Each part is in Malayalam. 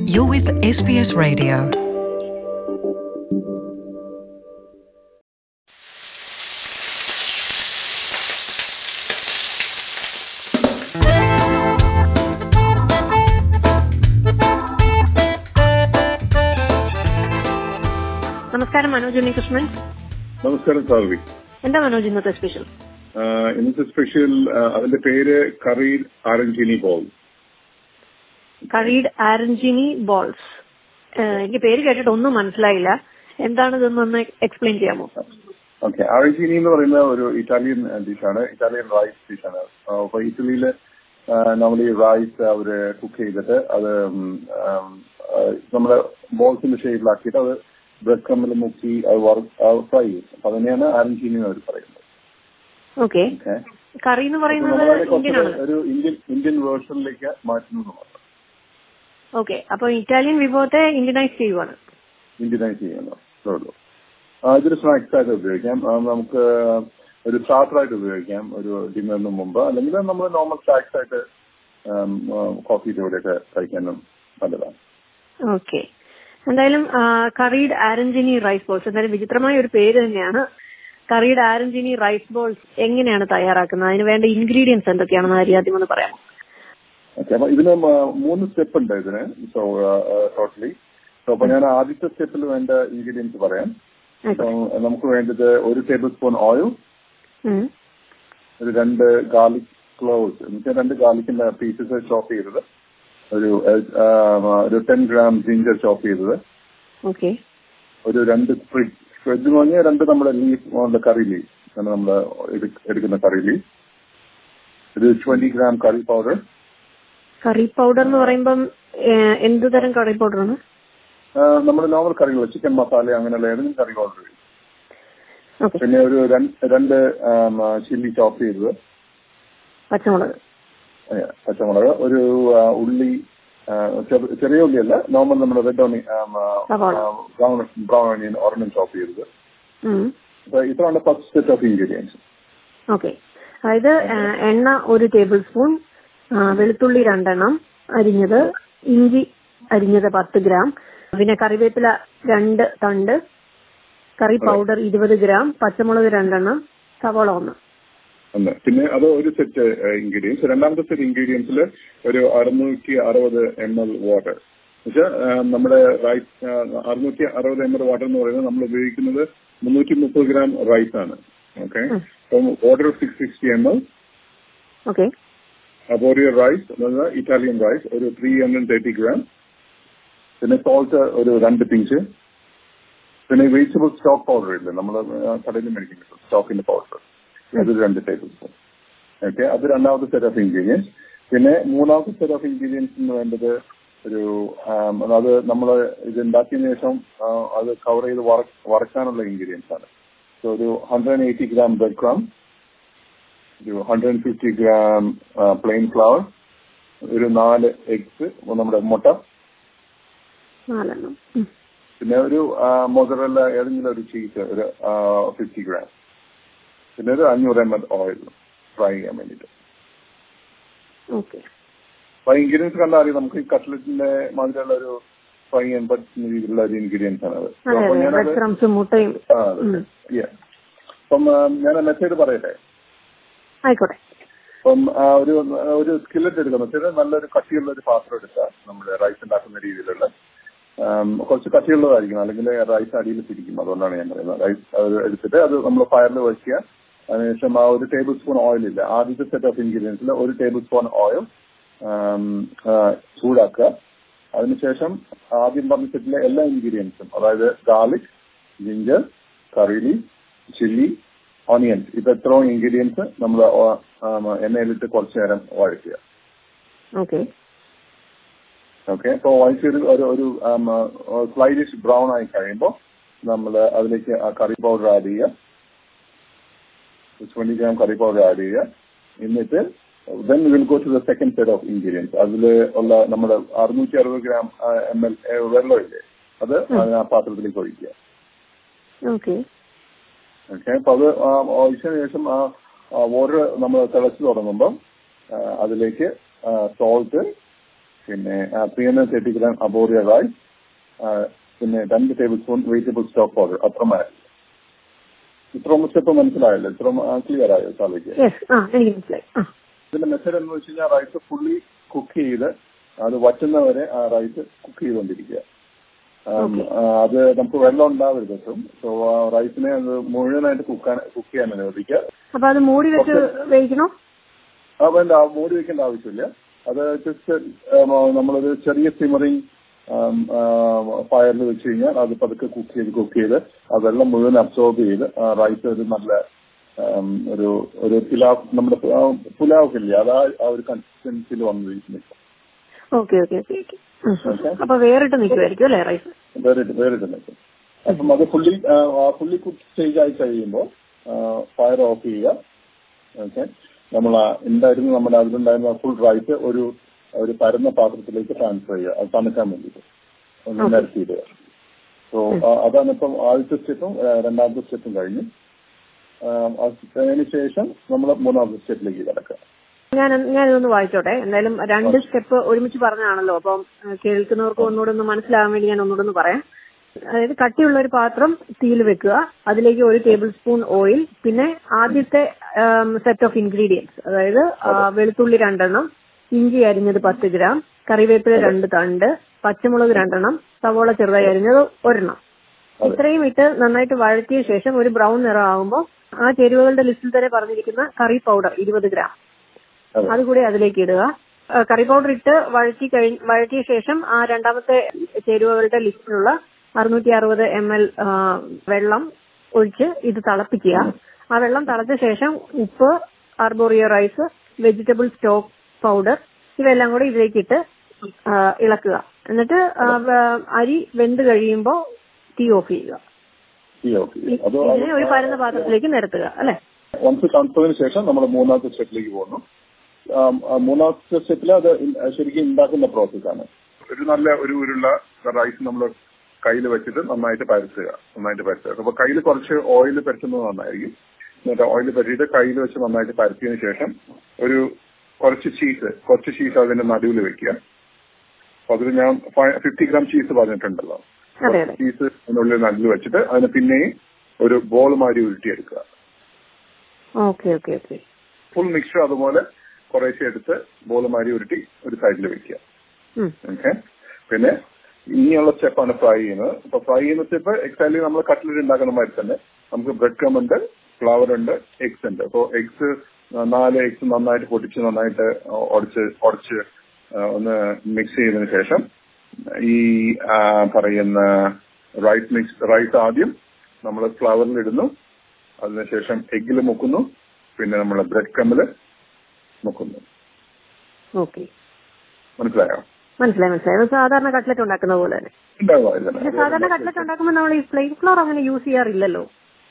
You're with SBS Radio. നമസ്കാരം മനോജ് ഉണ്ണികൃഷ്ണൻ നമസ്കാരം സാൽവി എന്താ മനോജ് ഇന്നത്തെ സ്പെഷ്യൽ ആഹ് ഇന്നത്തെ സ്പെഷ്യൽ ആഹ് അതിന്റെ പേര് കറീഡ് ആറഞ്ചിനി ബോൾ കറീഡ് ആരഞ്ചിനി ബോൾസ് എനിക്ക് പേര് കേട്ടിട്ട് ഒന്നും മനസ്സിലായില്ല എന്താണ് ഇതെന്നൊന്ന് എക്സ്പ്ലെയിൻ ചെയ്യാമോ ഓക്കെ ആറഞ്ചിനി എന്ന് പറയുന്ന ഒരു ഇറ്റാലിയൻ ഡിഷാണ് ഇറ്റാലിയൻ റൈസ് ഡിഷാണ് അപ്പൊ ഇറ്റലിയിൽ നോർമലി റൈസ് അവര് കുക്ക് ചെയ്തിട്ട് അത് ഉം, ആം, ആഹ് നമ്മുടെ ബോൾസിന്റെ ഷേപ്പിലാക്കിയിട്ട് അത് ബ്രെഡ് ക്രമ്മിൽ മുക്കി അത് ഫ്രൈ ചെയ്യും അപ്പൊ അതിനെയാണ് ആറഞ്ചിനി എന്ന് അവർ പറയുന്നത് ഓക്കെ ഓക്കെ കറി എന്ന് പറയുന്നത് നമ്മളതിനെ ഇന്ത്യൻ കുറച്ചുകൂടെ ആണ് ഒരു ഇന്ത്യൻ ഇന്ത്യൻ വേർഷനിലേക്ക് മാറ്റുന്നത് മാത്രം ഓക്കെ അപ്പൊ ഇറ്റാലിയൻ വിഭവത്തെ ഇന്ത്യനൈസ് ചെയ്യുവാണ് ഇന്ത്യനൈസ് ചെയ്യുന്നു അത്രേ ഉള്ളൂ ആ, ഇതൊരു സ്നാക്സ് ആയിട്ട് ഉപയോഗിക്കാം ആ, നമുക്ക് ഒരു സ്റ്റാർട്ടർ ആയിട്ട് ഉപയോഗിക്കാം ഒരു ഡിന്നറിന് മുമ്പ് അല്ലെങ്കിൽ നമ്മൾ നോർമൽ സ്നാക്സ് ആയിട്ട് കോഫിയുടെ കൂടെയൊക്കെ കഴിക്കാനും നല്ലതാണ് ഓക്കെ എന്തായാലും കറീഡ് ആരഞ്ചിനി റൈസ് ബോൾസ് എന്തായാലും വിചിത്രമായ ഒരു പേര് തന്നെയാണ് കറീഡ് ആരഞ്ചിനി റൈസ് ബോൾസ് എങ്ങനെയാണ് തയ്യാറാക്കുന്നത് അതിന് വേണ്ട ഇൻഗ്രീഡിയൻസ് എന്തൊക്കെയാണെന്ന് ആര്യ ആദ്യം ഒന്ന് പറയാമോ ഓക്കെ അപ്പൊ ഇതിന് മ- മൂന്ന് സ്റ്റെപ്പ് ഉണ്ട് ഇതിന് സോ ടോട്ടലി സോ അപ്പൊ ഞാൻ ആദ്യത്തെ സ്റ്റെപ്പിൽ വേണ്ട ഇൻഗ്രീഡിയൻസ് പറയാം ആയിക്കോട്ടെ. അപ്പൊ നമുക്ക് വേണ്ടത് ഒരു ടേബിൾ സ്പൂൺ ഓയിൽ ഉം. ഒരു രണ്ട് ഗാർലിക് ക്ലോവ്സ് എന്നുവെച്ചാൽ രണ്ട് ഗാർലിക്കിന്റെ പീസസ് ചോപ്പ് ചെയ്തത് ഒരു ആ, ഒരു ടെൻ ഗ്രാം ജിഞ്ചർ ചോപ്പ് ചെയ്തത് ഓക്കെ ഒരു രണ്ട് സ്പ്രിഗ് സ്പ്രിഗ് എന്ന് പറഞ്ഞാൽ രണ്ട് നമ്മുടെ ലീഫ് കറി ലീഫ് നമ്മൾ എടുക്കുന്ന കറി ലീഫ് ഒരു twenty gram curry powder curry powder എന്ന് പറയുമ്പം ഏഹ്, എന്ത് തരം കറി പൗഡറാണ് നമ്മുടെ നോർമൽ കറികൾ ചിക്കൻ മസാല അങ്ങനെയുള്ള ഏതെങ്കിലും കറി പൗഡർ ഓക്കെ പിന്നെ ഒരു രണ്ട് രണ്ട് ചില്ലി ചോപ്പ് ചെയ്തത് പച്ചമുളക് ഏ, പച്ചമുളക് ഒരു ആ, ഉള്ളി ആ, ചെറു- ചെറിയ ഉള്ളിയല്ല നോർമൽ നമ്മുടെ റെഡ് ഓണി സവാള. Brown brown onion orange chop ചെയ്തത് ഉം. അപ്പൊ ഇത്രയാണ് first set of ingredients okay അതായത് ഏഹ്, എണ്ണ ഒരു ടേബിൾ സ്പൂൺ ആ, വെളുത്തുള്ളി രണ്ടെണ്ണം അരിഞ്ഞത് ഇഞ്ചി അരിഞ്ഞത് പത്ത് ഗ്രാം പിന്നെ കറിവേപ്പില രണ്ട് തണ്ട് കറി പൗഡർ ഇരുപത് ഗ്രാം പച്ചമുളക് രണ്ടെണ്ണം സവോള ഒന്ന് ഒന്ന് പിന്നെ അത് ഒരു സെറ്റ് ഇൻഗ്രീഡിയൻസ് രണ്ടാമത്തെ സെറ്റ് ഇൻഗ്രീഡിയൻസിൽ ഒരു അറുന്നൂറ്റി അറുപത് എം എൽ വാട്ടർ എന്നുവെച്ചാൽ നമ്മുടെ റൈസ് അറുന്നൂറ്റി അറുപത് എം എൽ വാട്ടർ എന്ന് പറയുന്നത് നമ്മൾ ഉപയോഗിക്കുന്നത് മുന്നൂറ്റി മുപ്പത് ഗ്രാം റൈസ് ആണ് ഓക്കെ ഉം. അപ്പം water six sixty M L okay അപ്പോൾ ഒരു റൈസ് അതായത് ഇറ്റാലിയൻ റൈസ് ഒരു ത്രീ ഹൺഡ്രഡ് തേർട്ടി ഗ്രാം പിന്നെ സോൾട്ട് ഒരു രണ്ട് പിഞ്ച് പിന്നെ വെജിറ്റബിൾ സ്റ്റോക്ക് പൗഡർ ഇല്ലേ നമ്മൾ കടയിൽ മേടിക്കാൻ കിട്ടും സ്റ്റോക്കിന്റെ പൗഡർ അത് രണ്ട് ടേബിൾ സ്പൂൺ ഓക്കെ അത് രണ്ടാമത്തെ സെറ്റ് ഓഫ് ഇൻഗ്രീഡിയൻസ് പിന്നെ മൂന്നാമത്തെ സെറ്റ് ഓഫ് ഇൻഗ്രീഡിയൻസ് വേണ്ടത് ഒരു ആം, അത് നമ്മൾ ഇത് ഉണ്ടാക്കിയതിനു ശേഷം ആ, അത് കവർ ചെയ്ത് വറ- വറക്കാനുള്ള ഇൻഗ്രീഡിയൻസ് ആണ് സോ ഒരു hundred eighty gram bread crumb ഒരു hundred and fifty gram plain flour ഒരു നാല് എഗ്സ് നമ്മുടെ മുട്ട നാലെണ്ണം ഉം. പിന്നെ ഒരു മൊസറല്ല ഏതെങ്കിലും ഒരു ചീസ് ഒരു ഫിഫ്റ്റി ഗ്രാം പിന്നെ ഒരു അഞ്ഞൂറ് എം എൽ ഓയിൽ ഫ്രൈ ചെയ്യാൻ വേണ്ടിയിട്ട് ഓക്കെ അപ്പൊ ഇൻഗ്രീഡിയൻസ് കണ്ടാൽ അറിയാം നമുക്ക് ഈ കട്ട്ലറ്റിന്റെ മാതിരിയുള്ള ഒരു ഫ്രൈ ചെയ്യാൻ പറ്റുന്ന രീതിയിലുള്ള ഒരു ഇൻഗ്രീഡിയൻസ് ആണ് അത് അതെ അപ്പൊ അതെ ഞാനത് ബ്രെഡ് ക്രംസും മുട്ടയും ആ, അതെ. ഉം. Yeah. അപ്പം ആ, ഞാൻ മെത്തേഡ് പറയട്ടെ ആയിക്കോട്ടെ അപ്പം ആ, ഒരു ഒരു സ്കില്ലറ്റ് എടുക്കുക വെച്ചാൽ നല്ലൊരു കട്ടിയുള്ള ഒരു പാത്രം എടുക്കുക നമ്മുടെ റൈസ് ഉണ്ടാക്കുന്ന രീതിയിലുള്ള ആം, കുറച്ച് കട്ടിയുള്ളതായിരിക്കണം അല്ലെങ്കിൽ റൈസ് അടിയിൽ പിടിക്കും അതുകൊണ്ടാണ് ഞാൻ പറയുന്നത് റൈസ് അത് എടുത്തിട്ട് അത് നമ്മൾ ഫയറിൽ വയ്ക്കുക അതിനുശേഷം ആ ഒരു ടേബിൾ സ്പൂൺ ഓയിൽ ഇല്ല ആദ്യത്തെ സെറ്റ് ഓഫ് ഇൻഗ്രീഡിയൻസിൽ ഒരു ടേബിൾ സ്പൂൺ ഓയിൽ ചൂടാക്കുക അതിനുശേഷം ആദ്യം പറഞ്ഞ സെറ്റിലെ എല്ലാ ഇൻഗ്രീഡിയൻസും അതായത് garlic ginger curry chilli onions ഇത് എത്രയും ഇൻഗ്രീഡിയൻസ് നമ്മൾ എണ്ണയിലിട്ട് കുറച്ചു നേരം വഴറ്റുക ഓക്കെ ഓക്കെ അപ്പോൾ വഴച്ചൊരു ഒരു ഒരു സ്ലൈഡിഷ് ബ്രൗൺ ആയി കഴിയുമ്പോൾ നമ്മൾ അതിലേക്ക് ആ കറി പൗഡർ ആഡ് ചെയ്യുക twenty gram curry powder add ചെയ്യുക എന്നിട്ട് then will go to the second set of ingredients അതിൽ ഉള്ള നമ്മുടെ അറുന്നൂറ്റി അറുപത് ഗ്രാം എം എൽ വെള്ളമില്ലേ അത് ആ പാത്രത്തിലേക്ക് ഒഴിക്കുക ഓക്കെ ഓക്കെ അപ്പൊ അത് ആ ഒഴിച്ചതിന് ശേഷം ആ വാട്ടർ നമ്മൾ തിളച്ചു തുടങ്ങുമ്പം ആ, അതിലേക്ക് സോൾട്ട് പിന്നെ three hundred thirty gram arborio rice പിന്നെ രണ്ട് table spoon vegetable stock powder അത്ര മതി ഇത്ര സ്റ്റെപ്പ് മനസ്സിലായല്ലോ ഇത്ര ക്ലിയർ ആയോ സാധിക്കുക യെസ് ആ എനിക്ക് മനസ്സിലായി ആ ഇതിന്റെ മെത്തേഡ് എന്ന് വെച്ച് കഴിഞ്ഞാൽ റൈസ് ഫുള്ളി കുക്ക് ചെയ്ത് അത് വറ്റുന്നവരെ ആ റൈസ് കുക്ക് ചെയ്തുകൊണ്ടിരിക്കുക ആം, ആ, അത് നമുക്ക് വെള്ളം ഉണ്ടാവരുത് കേട്ടും സോ ആ റൈസിനെ അത് മുഴുവനായിട്ട് കുക്കാൻ കുക്ക് ചെയ്യാൻ അനുവദിക്കുക അപ്പൊ അത് മൂടി വെച്ച് വേവിക്കണോ ആ വേണ്ട ആ മൂടി വെക്കേണ്ട ആവശ്യമില്ല അത് ജസ്റ്റ് നമ്മളൊരു ചെറിയ സിമറിങ് ഫയറിൽ വെച്ച് കഴിഞ്ഞാൽ അത് പതുക്കെ കുക്ക് ചെയ്ത് കുക്ക് ചെയ്ത് ആ വെള്ളം മുഴുവൻ അബ്സോർബ് ചെയ്ത് ആ റൈസ് ഒരു നല്ല ആം, ഒരു ഒരു പുലാവ് നമ്മുടെ പു- ആ പുലാവ് ഇല്ലേ അത് ആ ആ ഒരു കൺസിസ്റ്റൻസിയിൽ വന്നിരിക്കുന്നു ഓക്കെ ഓക്കെ ഓക്കെ ഓക്കെ അപ്പൊ വേറിട്ട് നിൽക്കുമായിരിക്കും അല്ലേ റൈസ് വേറിട്ട് വേറിട്ട് നിൽക്കും അപ്പം അത് ഫുള്ളി ഫുള്ളി കുക്ക് സ്റ്റേജ് ആയി കഴിയുമ്പോൾ ഫയർ ഓഫ് ചെയ്യുക ഓക്കെ നമ്മൾ ഉണ്ടായിരുന്ന നമ്മുടെ അതിലുണ്ടായിരുന്ന ഫുൾ റൈസ് ഒരു ഒരു പരന്ന പാത്രത്തിലേക്ക് ട്രാൻസ്ഫർ ചെയ്യുക അത് തണുക്കാൻ വേണ്ടിയിട്ട് ഒന്ന് Okay. നിരത്തിയിടുക സോ അതാണ് ഇപ്പം ആദ്യത്തെ സ്റ്റെപ്പും രണ്ടാമത്തെ സ്റ്റെപ്പും കഴിഞ്ഞു ആ, അതിന് ശേഷം നമ്മൾ മൂന്നാമത്തെ സ്റ്റെപ്പിലേക്ക് കിടക്കുക ഞാൻ ഞാനിതൊന്ന് വായിച്ചോട്ടെ എന്തായാലും രണ്ട് സ്റ്റെപ്പ് ഒരുമിച്ച് പറഞ്ഞാണല്ലോ അപ്പം ഏഹ്, കേൾക്കുന്നവർക്ക് ഒന്നുകൂടെ ഒന്ന് മനസ്സിലാകാൻ വേണ്ടി ഞാൻ ഒന്നുകൂടെ ഒന്ന് പറയാം അതായത് കട്ടിയുള്ള ഒരു പാത്രം തീയിൽ വെക്കുക അതിലേക്ക് ഒരു ടേബിൾ സ്പൂൺ ഓയിൽ പിന്നെ ആദ്യത്തെ സെറ്റ് ഓഫ് ഇൻഗ്രീഡിയൻസ് അതായത് ആ, വെളുത്തുള്ളി രണ്ടെണ്ണം ഇഞ്ചി അരിഞ്ഞത് പത്ത് ഗ്രാം കറിവേപ്പില രണ്ട് തണ്ട് പച്ചമുളക് രണ്ടെണ്ണം സവോള ചെറുതായി അരിഞ്ഞത് ഒരെണ്ണം അതെ. ഇത്രയും ഇട്ട് നന്നായിട്ട് വഴറ്റിയ ശേഷം ഒരു ബ്രൗൺ നിറം ആകുമ്പോൾ ആ ചേരുവകളുടെ ലിസ്റ്റിൽ തന്നെ പറഞ്ഞിരിക്കുന്ന കറി പൗഡർ ഇരുപത് ഗ്രാം അതെ. അതുകൂടി അതിലേക്ക് ഇടുക ആ, കറി പൗഡർ ഇട്ട് വഴറ്റി കഴി വഴറ്റിയ ശേഷം ആ രണ്ടാമത്തെ ചേരുവകളുടെ ലിസ്റ്റിലുള്ള അറുന്നൂറ്റി അറുപത് എം എൽ വെള്ളം ഒഴിച്ച് ഇത് തിളപ്പിക്കുക ആ വെള്ളം തിളച്ച ശേഷം ഉപ്പ് arborio rice vegetable stock powder ഇവയെല്ലാം കൂടി ഇതിലേക്ക് ഇട്ട് ആ, ഇളക്കുക എന്നിട്ട് ആ, വ- അരി വെന്ത് കഴിയുമ്പോൾ തീ ഓഫ് ചെയ്യുക ഈ ഓക്കെ ഇ- അത് ഇതിനെ ഒരു പരന്ന പാത്രത്തിലേക്ക് നിരത്തുക അല്ലെ വൺസ് തണുത്തതിന് ശേഷം നമ്മൾ മൂന്നാമത്തെ സ്റ്റെപ്പിലേക്ക് പോകുന്നു ആം, ആ മൂന്നാമത്തെ സ്റ്റെപ്പിൽ അത് ഇൻ- ശരിക്കും ഉണ്ടാക്കുന്ന പ്രോസസ്സാണ് ഒരു നല്ല ഒരു ഉരുള്ള റൈസ് നമ്മൾ കയ്യിൽ വെച്ചിട്ട് നന്നായിട്ട് പരത്തുക നന്നായിട്ട് പരത്തുക അപ്പൊ കയ്യിൽ കുറച്ച് ഓയിൽ പരത്തുന്നത് നന്നായിരിക്കും എന്നിട്ട് ഓയിൽ പരത്തിയിട്ട് കയ്യിൽ വെച്ച് നന്നായിട്ട് പരത്തിയതിനു ശേഷം ഒരു കുറച്ച് ചീസ് കുറച്ച് ചീസ് അതിന്റെ നടുവിൽ വെക്കുക അപ്പൊ അതിൽ ഞാൻ ഫിഫ്റ്റി ഗ്രാം ചീസ് പറഞ്ഞിട്ടുണ്ടല്ലോ അതെ അതെ ചീസ് അതിനുള്ളിൽ നടുവിൽ വെച്ചിട്ട് അതിന് പിന്നെയും ഒരു ബോൾ മാതിരി ഉരുട്ടിയെടുക്കുക okay okay okay full mixture അതുപോലെ കുറേശ്ശെ എടുത്ത് ബോൾ മാതിരി ഉരുട്ടി ഒരു സൈഡിൽ വെക്കുക ഉം. ഓക്കെ പിന്നെ ഇനിയുള്ള സ്റ്റെപ്പാണ് ഫ്രൈ ചെയ്യുന്നത് അപ്പൊ ഫ്രൈ ചെയ്യുന്ന സ്റ്റെപ്പ് എക്സാക്ട്ലി നമ്മൾ കട്ട്ലറ്റ് ഉണ്ടാക്കുന്ന മാതിരി തന്നെ നമുക്ക് ബ്രെഡ് ക്രം ഉണ്ട് ഫ്ലവർ ഉണ്ട് എഗ്സ് ഉണ്ട് അപ്പോൾ എഗ്സ് നാല് എഗ്സ് നന്നായിട്ട് പൊട്ടിച്ച് നന്നായിട്ട് ഉടച്ച് ഉടച്ച് ആ, ഒന്ന് മിക്സ് ചെയ്തതിന് ശേഷം ഈ ആ, പറയുന്ന റൈസ് മിക്സ് റൈസ് ആദ്യം നമ്മൾ ഫ്ലവറിൽ ഇടുന്നു അതിനുശേഷം എഗ്ഗിൽ മുക്കുന്നു പിന്നെ നമ്മൾ ബ്രെഡ് ക്രമിൽ മുക്കുന്നു ഓക്കെ മനസ്സിലായോ മനസ്സിലായി മനസ്സിലായി അത് സാധാരണ കട്ട്ലറ്റ് ഉണ്ടാക്കുന്ന പോലെ തന്നെ ഉണ്ടാവുക പക്ഷെ സാധാരണ കട്ട്ലറ്റ് ഉണ്ടാക്കുമ്പോൾ നമ്മൾ ഈ പ്ലെയിൻ ഫ്ലോർ അങ്ങനെ യൂസ് ചെയ്യാറില്ലല്ലോ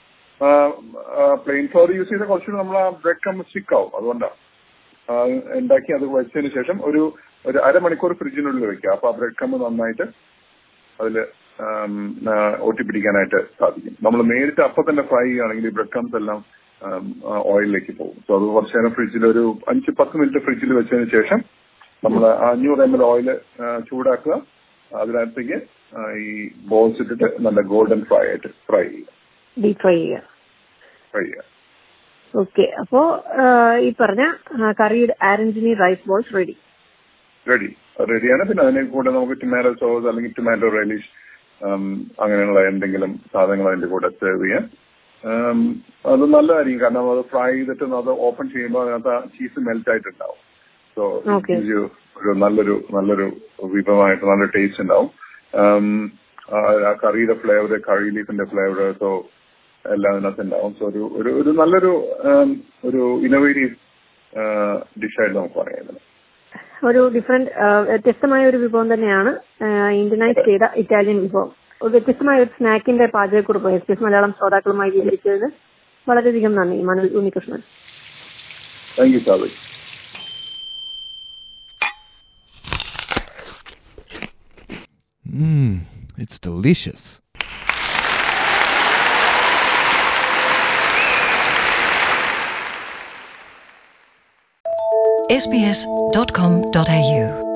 പ്ലെയിൻ ഫ്ലോർ യൂസ് ചെയ്ത കുറച്ചുകൂടി നമ്മൾ ആ ബ്രെഡ് ക്രം സ്റ്റിക്ക് ആവും അതുകൊണ്ടാണ് ആ, ഉണ്ടാക്കി അത് വെച്ചതിന് ശേഷം ഒരു ഒരു അരമണിക്കൂർ ഫ്രിഡ്ജിനുള്ളിൽ വെക്കുക അപ്പൊ ആ ബ്രെഡ് ക്രം നന്നായിട്ട് അതിൽ ഒട്ടിപ്പിടിക്കാനായിട്ട് സാധിക്കും നമ്മൾ നേരിട്ട് അപ്പൊ തന്നെ ഫ്രൈ ചെയ്യുകയാണെങ്കിൽ ഈ ബ്രെഡ് ക്രംസ് എല്ലാം ഓയിലിലേക്ക് പോകും സോ അത് കുറച്ച് നേരം ഫ്രിഡ്ജിൽ ഒരു അഞ്ച് പത്ത് മിനിറ്റ് ഫ്രിഡ്ജിൽ വെച്ചതിന് ശേഷം നമ്മൾ അഞ്ഞൂറ് എം എൽ ഓയിൽ ചൂടാക്കുക അതിനകത്തേക്ക് ആ, ഈ ബോൾസ് ഇട്ടിട്ട് നല്ല ഗോൾഡൻ ഫ്രൈ ആയിട്ട് ഫ്രൈ ചെയ്യുക ഡീപ് ഫ്രൈ ചെയ്യുക ഫ്രൈ ചെയ്യുക ഓക്കെ അപ്പോ ആ, ഈ പറഞ്ഞ curry arancini rice balls ready ready റെഡിയാണ് പിന്നെ അതിനെ കൂടെ നമുക്ക് ടൊമാറ്റോ സോസ് അല്ലെങ്കിൽ ടൊമാറ്റോ റെലിഷ് അങ്ങനെയുള്ള എന്തെങ്കിലും സാധനങ്ങൾ അതിന്റെ കൂടെ സെർവ് ചെയ്യാം ഉം, അത് നല്ലതായിരിക്കും കാരണം അത് ഫ്രൈ ചെയ്തിട്ട് അത് ഓപ്പൺ ചെയ്യുമ്പോൾ അതിനകത്ത് ചീസ് മെൽറ്റ് ആയിട്ടുണ്ടാവും സോ Okay. ഒരു നല്ലൊരു നല്ലൊരു വിഭവമായിട്ട് നല്ല ടേസ്റ്റ് ഉണ്ടാവും ഉം, ആ ആ കറിയുടെ ഫ്ലേവർ കറി ലീഫിന്റെ ഫ്ലേവർ സോ എല്ലാം അതിനകത്ത് ഉണ്ടാവും സോ ഒരു ഒരു ഒരു നല്ലൊരു ഉം, ഒരു ഇന്നോവേറ്റീവ് ഡിഷായിട്ട് നമുക്ക് പറയാം ഇതിനെ. ഒരു ഡിഫറെന്റ് വ്യത്യസ്തമായ ഒരു വിഭവം തന്നെയാണ് ഇന്ത്യനൈസ് ചെയ്ത ഇറ്റാലിയൻ വിഭവം ഒരു വ്യത്യസ്തമായ ഒരു സ്നാക്കിന്റെ പാചകക്കുറിപ്പ് എസ് പി എസ് മലയാളം ശ്രോതാക്കളുമായി വിവരിച്ചതിന് വളരെയധികം നന്ദി Manoj Unnikrishnan thank you Sabi Mmm, it's delicious. sbs.com.au